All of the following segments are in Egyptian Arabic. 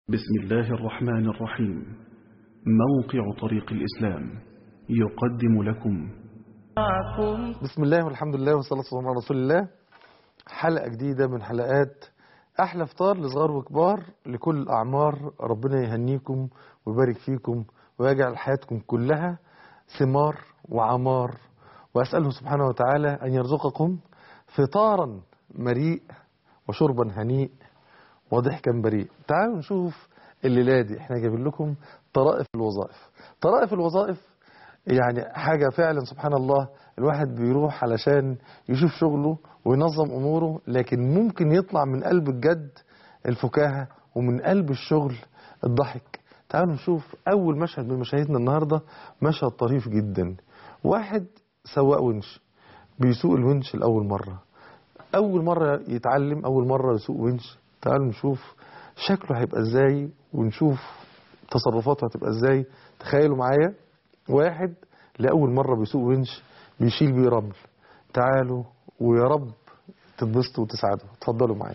بسم الله الرحمن الرحيم موقع طريق الإسلام يقدم لكم بسم الله والحمد لله والصلاة والسلام على رسول الله حلقة جديدة من حلقات أحلى فطار لصغار وكبار لكل الأعمار ربنا يهنيكم ويبارك فيكم ويجعل حياتكم كلها ثمار وعمار وأسأله سبحانه وتعالى أن يرزقكم فطارا مريء وشربا هنيء وضحكا بريء تعالوا نشوف الليلة دي احنا جايبين لكم طرائف الوظائف طرائف الوظائف يعني حاجة فعلا سبحان الله الواحد بيروح علشان يشوف شغله وينظم أموره لكن ممكن يطلع من قلب الجد الفكاهة ومن قلب الشغل الضحك تعالوا نشوف أول مشهد من مشاهدنا النهاردة مشهد طريف جدا واحد سواق ونش بيسوق الونش لأول مرة أول مرة يتعلم أول مرة يسوق ونش تعالوا نشوف شكله هيبقى ازاي ونشوف تصرفاته هتبقى ازاي تخيلوا معايا واحد لأول مرة بيسوق ونش بيشيل بيه رمل تعالوا ويا رب تتبسطوا وتسعدوا اتفضلوا معايا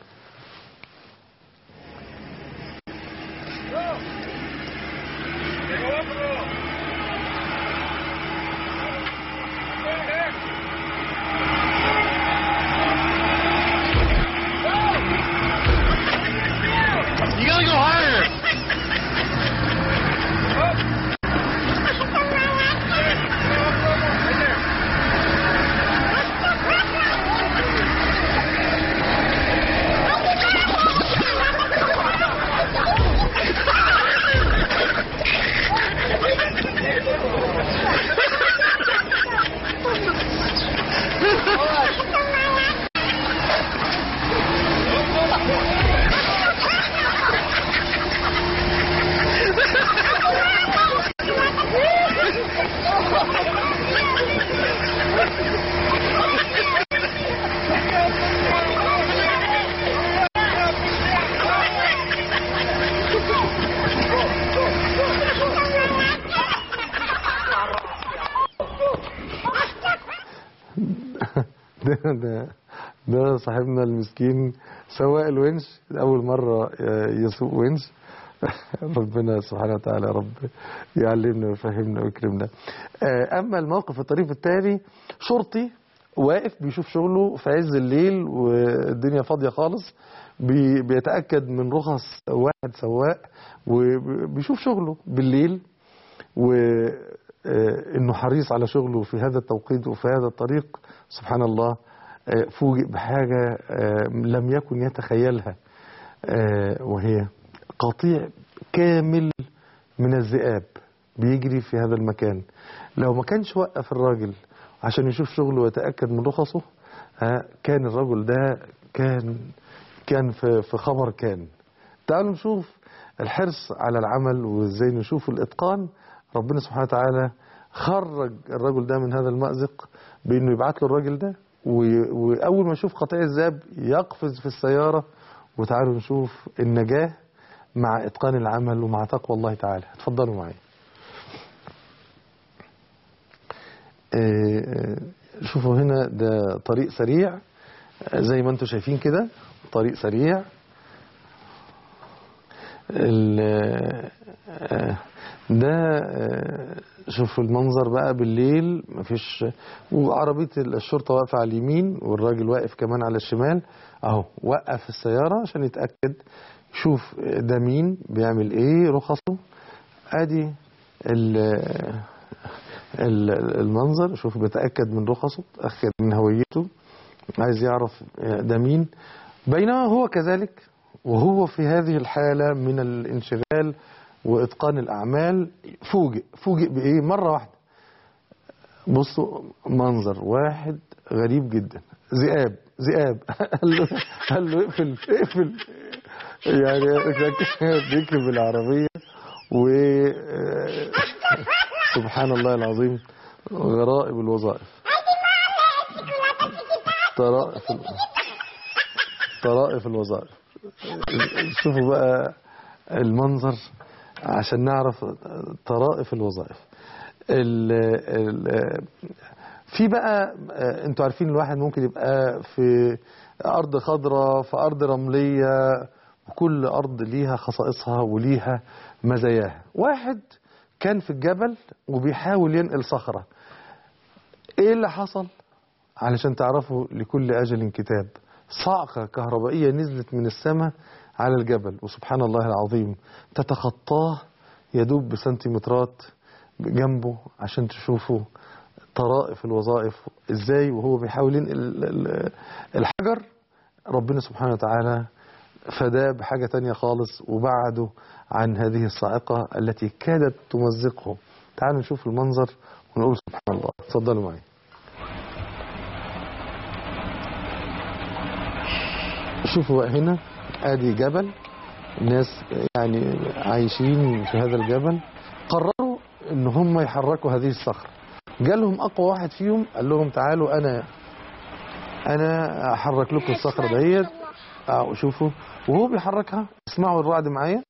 You gotta go higher. ده ده ده صاحبنا المسكين سواق الونش أول مرة يسوق ونش ربنا سبحانه وتعالى يا رب يعلمنا ويفهمنا ويكرمنا آه، أما الموقف الطريف التالي شرطي واقف بيشوف شغله في عز الليل والدنيا فاضية خالص بي- بيتأكد من رخص واحد سواق وبيشوف شغله بالليل وانه حريص على شغله في هذا التوقيت وفي هذا الطريق سبحان الله آه، فوجئ بحاجة آه، لم يكن يتخيلها آه، وهي قطيع كامل من الذئاب بيجري في هذا المكان لو ما كانش وقف الراجل عشان يشوف شغله ويتأكد من رخصه آه، كان الرجل ده كان كان في في خبر كان تعالوا نشوف الحرص على العمل وازاي نشوف الاتقان ربنا سبحانه وتعالى خرج الرجل ده من هذا المأزق بانه يبعت له الراجل ده و- واول ما يشوف قطيع الذئاب يقفز في السياره وتعالوا نشوف النجاه مع اتقان العمل ومع تقوى الله تعالى اتفضلوا معايا آه، آه، شوفوا هنا ده طريق سريع آه، زي ما انتم شايفين كده طريق سريع ال- آه، ده آه، شوفوا المنظر بقى بالليل مفيش وعربية الشرطة واقفة على اليمين والراجل واقف كمان على الشمال اهو وقف السيارة عشان يتأكد شوف ده مين بيعمل ايه رخصه ادي ال- ال- المنظر شوف بيتأكد من رخصه تأكد من هويته عايز يعرف ده مين بينما هو كذلك وهو في هذه الحالة من الانشغال وإتقان الأعمال فوجئ فوجئ بإيه مرة واحدة بصوا منظر واحد غريب جدا ذئاب ذئاب قال له قال له اقفل اقفل يعني بيكتب بالعربية و سبحان الله العظيم غرائب الوظائف طرائف طرائف الوظائف شوفوا بقى المنظر عشان نعرف طرائف الوظائف ال ال في بقى آه، انتوا عارفين الواحد ممكن يبقى في ارض خضراء في ارض رمليه وكل أرض ليها خصائصها وليها مزاياها واحد كان في الجبل وبيحاول ينقل صخرة ايه اللي حصل علشان تعرفوا لكل أجل كتاب صعقة كهربائية نزلت من السماء على الجبل وسبحان الله العظيم تتخطاه يدوب بسنتيمترات جنبه عشان تشوفوا طرائف الوظائف ازاي وهو بيحاول ينقل ال- ال- الحجر ربنا سبحانه وتعالى فداه بحاجة تانية خالص وبعده عن هذه الصاعقة التي كادت تمزقه تعالوا نشوف المنظر ونقول سبحان الله اتفضلوا معي شوفوا بقى هنا ادي جبل الناس يعني عايشين في هذا الجبل قرروا ان هم يحركوا هذه الصخرة جالهم اقوى واحد فيهم قال لهم تعالوا انا انا احرك لكم الصخرة ديت أهو شوفوا وهو بيحركها اسمعوا الرعد معايا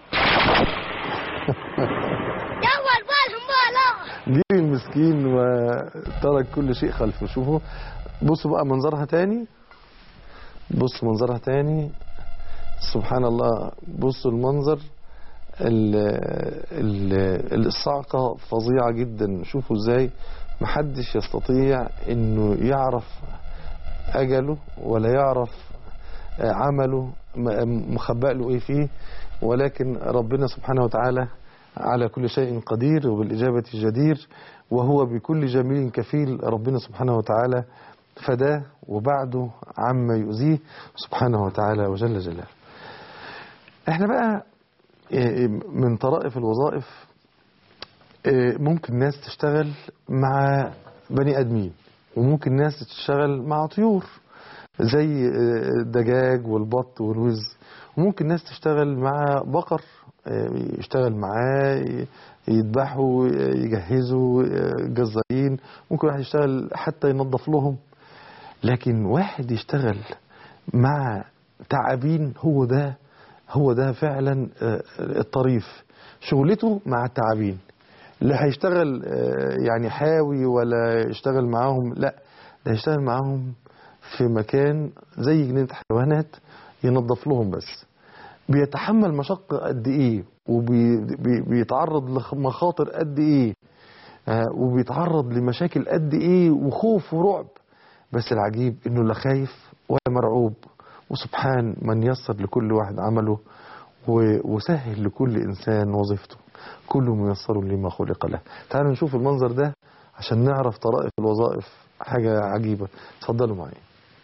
يلا بالهم بالا جه المسكين وترك كل شيء خلفه شوفوا بصوا بقى منظرها تاني بصوا منظرها تاني سبحان الله بصوا المنظر ال ال الصعقة فظيعة جدا شوفوا ازاي محدش يستطيع انه يعرف اجله ولا يعرف عمله م- مخبأ له ايه فيه ولكن ربنا سبحانه وتعالى على كل شيء قدير وبالإجابة جدير وهو بكل جميل كفيل ربنا سبحانه وتعالى فداه وبعده عما يؤذيه سبحانه وتعالى وجل جلاله احنا بقى إيه، من طرائف الوظائف إيه، ممكن ناس تشتغل مع بني ادمين وممكن ناس تشتغل مع طيور زي آه، الدجاج والبط والوز وممكن ناس تشتغل مع بقر آه، يشتغل معاه ي- يذبحوا آه، يجهزوا آه، جزارين ممكن واحد يشتغل حتى ينظف لهم لكن واحد يشتغل مع تعابين هو ده هو ده فعلا آه، الطريف شغلته مع التعابين لا هيشتغل آه، يعني حاوي ولا يشتغل معاهم لا ده يشتغل معاهم في مكان زي جنينة حيوانات ينظف لهم بس بيتحمل مشقة قد ايه وبيتعرض لمخاطر قد ايه آه، وبيتعرض لمشاكل قد ايه وخوف ورعب بس العجيب انه لا خايف ولا مرعوب وسبحان من يسر لكل واحد عمله و- وسهل لكل انسان وظيفته كل ميسر لما خلق له تعالوا نشوف المنظر ده عشان نعرف طرائف الوظائف حاجة عجيبة اتفضلوا معي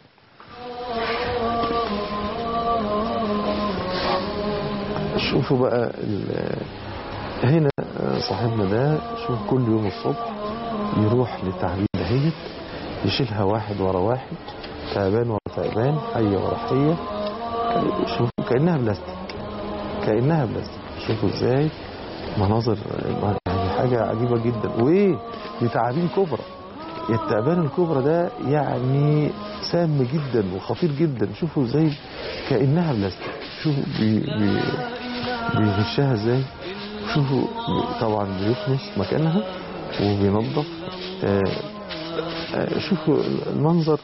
شوفوا بقى ال- هنا صاحبنا ده شوف كل يوم الصبح يروح للتعبين دهيت يشيلها واحد ورا واحد تعبان ورا تعبان حية ورا حية شوفوا كأنها بلاستيك كأنها بلاستيك شوفوا ازاي مناظر يعني حاجة عجيبة جدا وايه دي تعابين كبرى التعبان الكبرى ده يعني سام جدا وخطير جدا شوفوا ازاي كأنها بلاستيك شوفوا بي بي بيغشها ازاي شوفوا بي- طبعا بيكنس مكانها وبينظف آه، آه، شوفوا المنظر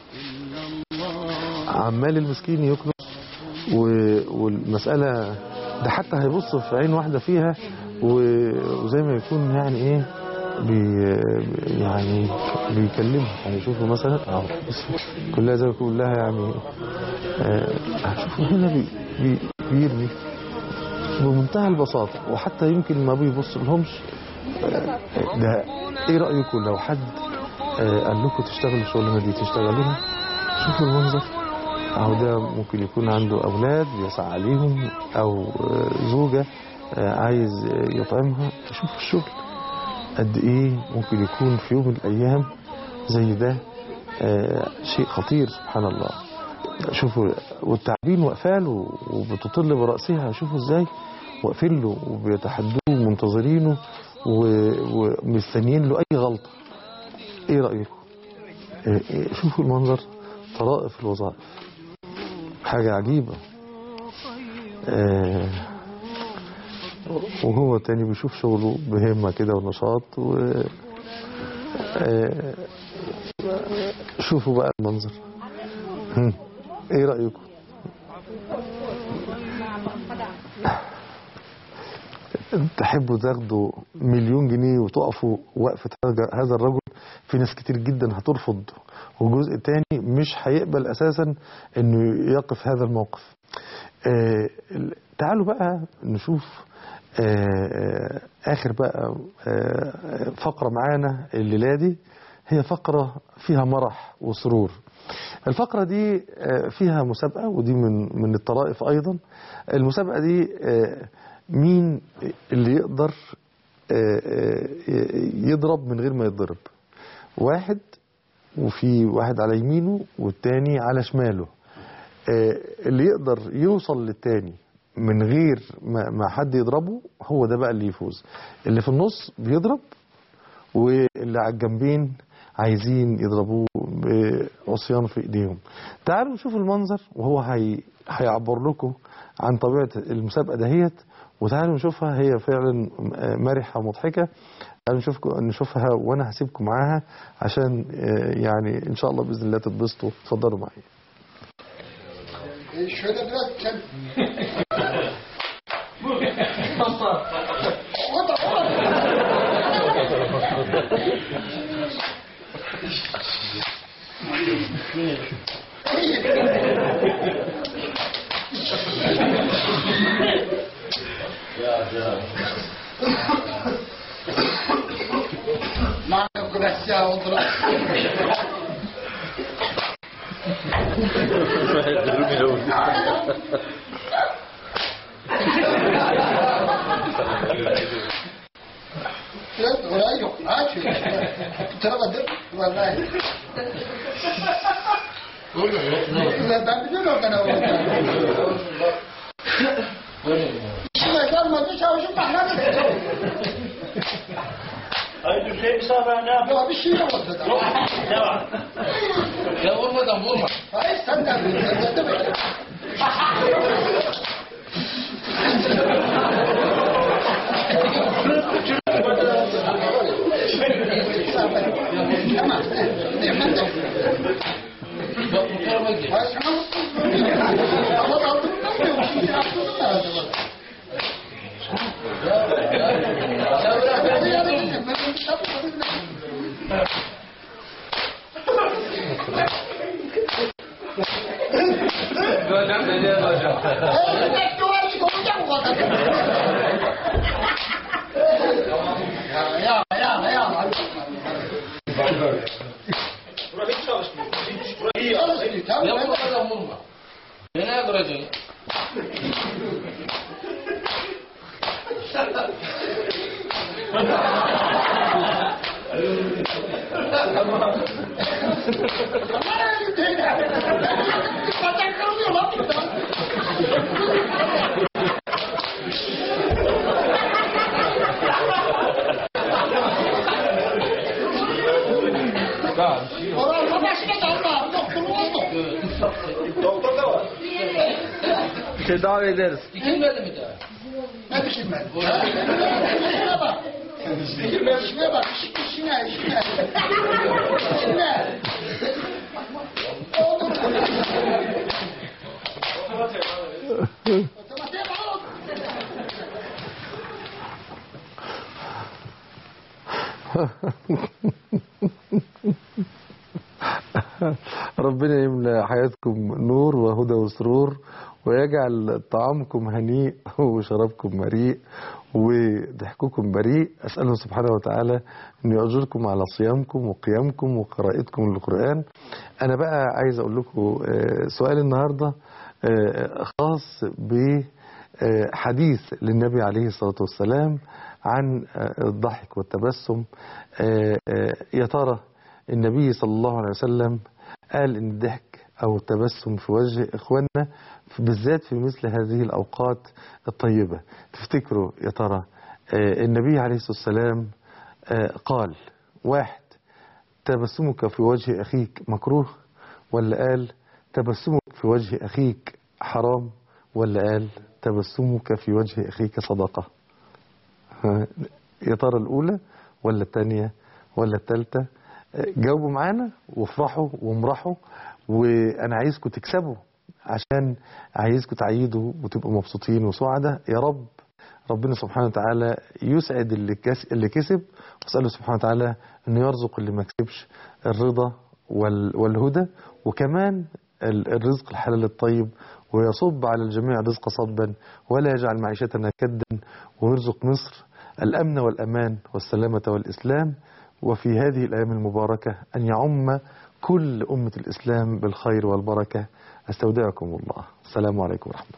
عمال المسكين يكنس و- والمسألة ده حتى هيبص في عين واحدة فيها و- وزي ما يكون يعني ايه بي يعني بيكلمها يعني شوفوا مثلا اهو بص، كلها زي ما يكون لها يعني آه، شوفوا هنا بي بي بيرمي بمنتهى البساطة وحتى يمكن ما بيبص لهمش آه، ده ايه رأيكم لو حد آه، قال لكم تشتغلوا الشغلانة دي تشتغلوها شوفوا المنظر أو ده ممكن يكون عنده أولاد بيسعى عليهم أو آه، زوجة آه، عايز آه، يطعمها شوفوا الشغل قد إيه ممكن يكون في يوم من الأيام زي ده آه، شيء خطير سبحان الله شوفوا والتعبين واقفه له وبتطل برأسها شوفوا ازاي واقفين له وبيتحدوه منتظرينه و- ومستنيين له اي غلطه ايه رايكم إيه- إيه، شوفوا المنظر طرائف الوظائف حاجه عجيبه آه، وهو تاني بيشوف شغله بهمه كده ونشاط و آه، شوفوا بقى المنظر هم، ايه رأيكم تحبوا تاخدوا مليون جنيه وتقفوا وقفة هذا- هذا الرجل في ناس كتير جدا هترفض وجزء تاني مش هيقبل أساسا إنه يقف هذا الموقف آه، ال- تعالوا بقى نشوف آه، آه، آخر بقى آه، فقرة معانا الليلة دي هي فقرة فيها مرح وسرور الفقرة دي آه، فيها مسابقة ودي من من الطرائف أيضا المسابقة دي آه، مين اللي يقدر آه، آه، يضرب من غير ما يتضرب واحد وفي واحد على يمينه والتاني على شماله آه، اللي يقدر يوصل للتاني من غير ما ما حد يضربه هو ده بقى اللي يفوز اللي في النص بيضرب واللي على الجنبين عايزين يضربوه بعصيان في ايديهم تعالوا نشوف المنظر وهو هي... هيعبر لكم عن طبيعة المسابقة دهيت وتعالوا نشوفها هي فعلا مرحة ومضحكة تعالوا نشوف نشوفها وانا هسيبكم معاها عشان آه، يعني ان شاء الله باذن الله تتبسطوا اتفضلوا معايا Şöyle biraz sen... o da o da. Ma grazie oltre. Biraz oraya yok. Aç. Bu tarafa dön. Vallahi. Orada Ben biliyorum oradan orada. İşime gelmedi çavuşum mahlar dedi. Hayır Hüseyin Safa ne yapıyor? Ya bir şey yok ortada. Ne var? Ya vurmadan vurma. Hayır sen de vurma. Sen de böyle. Tamam. Bak bu tarafa gir. Hayır sana Ama altından mı yok? Şimdi aklını da acaba? Ya bırak ben de yardım edeyim. Ben de kitap okudum. Evet, duvarcık olacak bu kadar. Ya ya ya ya. Bura hiç çalışmıyor. Hiç bura iyi. Çalışıyor, tabii, ben de- adam vurma. Nereye duracaksın? Bana değil. Bacak kalmıyor lan burada. Orada başka dalga. Doktor oldu. Doktor da var. Tedavi ederiz. Dikilmedi mi daha? Ne biçim ben? İşine bak. İşine bak. İşine, işine. İşine. Oldu. Otomatiğe bak. ربنا يملى حياتكم نور وهدى وسرور ويجعل طعامكم هنيء وشرابكم مريء وضحككم بريء أسأله سبحانه وتعالى أن يأجركم على صيامكم وقيامكم وقراءتكم للقرآن أنا بقى عايز أقول لكم آه، سؤال النهاردة آه، خاص بحديث للنبي عليه الصلاة والسلام عن آه، الضحك والتبسم آه، آه، يا ترى النبي صلى الله عليه وسلم قال ان الضحك او التبسم في وجه اخواننا بالذات في مثل هذه الاوقات الطيبه تفتكروا يا ترى آه، النبي عليه الصلاه والسلام آه، قال واحد تبسمك في وجه اخيك مكروه ولا قال تبسمك في وجه اخيك حرام ولا قال تبسمك في وجه اخيك صدقه ها، يا ترى الأولى ولا الثانية ولا الثالثة جاوبوا معانا وافرحوا وامرحوا وأنا عايزكم تكسبوا عشان عايزكم تعيدوا وتبقوا مبسوطين وسعداء يا رب ربنا سبحانه وتعالى يسعد اللي كس- اللي كسب واساله سبحانه وتعالى انه يرزق اللي ما كسبش الرضا وال- والهدى وكمان ال- الرزق الحلال الطيب ويصب على الجميع الرزق صبا ولا يجعل معيشتنا كدا ويرزق مصر الأمن والأمان والسلامة والإسلام وفي هذه الأيام المباركة أن يعم كل أمة الإسلام بالخير والبركة أستودعكم الله السلام عليكم ورحمة الله